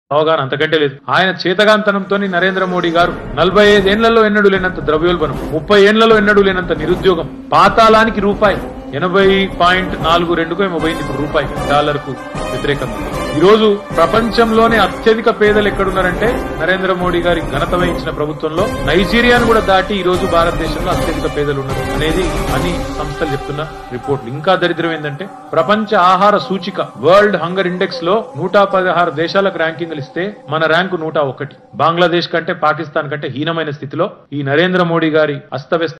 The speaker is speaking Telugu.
అవగాహన అంతకంటే లేదు ఆయన చేతగాంతనంతో నరేంద్ర మోడీ గారు నలభై ఐదేళ్లలో ఎన్నడూ లేనంత ద్రవ్యోల్బణం ముప్పై ఏళ్లలో ఎన్నడూ లేనంత నిరుద్యోగం పాతాళానికి రూపాయి ఎనభై పాయింట్ నాలుగు రెండుకు ఏమో పోయింది ఇప్పుడు రూపాయి డాలర్ కు వ్యతిరేకంగా ఈ రోజు ప్రపంచంలోనే అత్యధిక పేదలు ఎక్కడున్నారంటే నరేంద్ర మోడీ గారి ఘనత వహించిన ప్రభుత్వంలో నైజీరియాను కూడా దాటి ఈ రోజు భారతదేశంలో అత్యధిక పేదలు ఉన్నారు అనేది అని సంస్థలు చెప్తున్న రిపోర్ట్లు ఇంకా దరిద్రం ఏంటంటే ప్రపంచ ఆహార సూచిక వరల్డ్ హంగర్ ఇండెక్స్ లో నూట పదహారు దేశాలకు ర్యాంకింగ్లు ఇస్తే మన ర్యాంకు నూట ఒకటి బంగ్లాదేశ్ కంటే పాకిస్తాన్ కంటే హీనమైన స్థితిలో ఈ నరేంద్ర మోడీ గారి అస్తవ్యస్త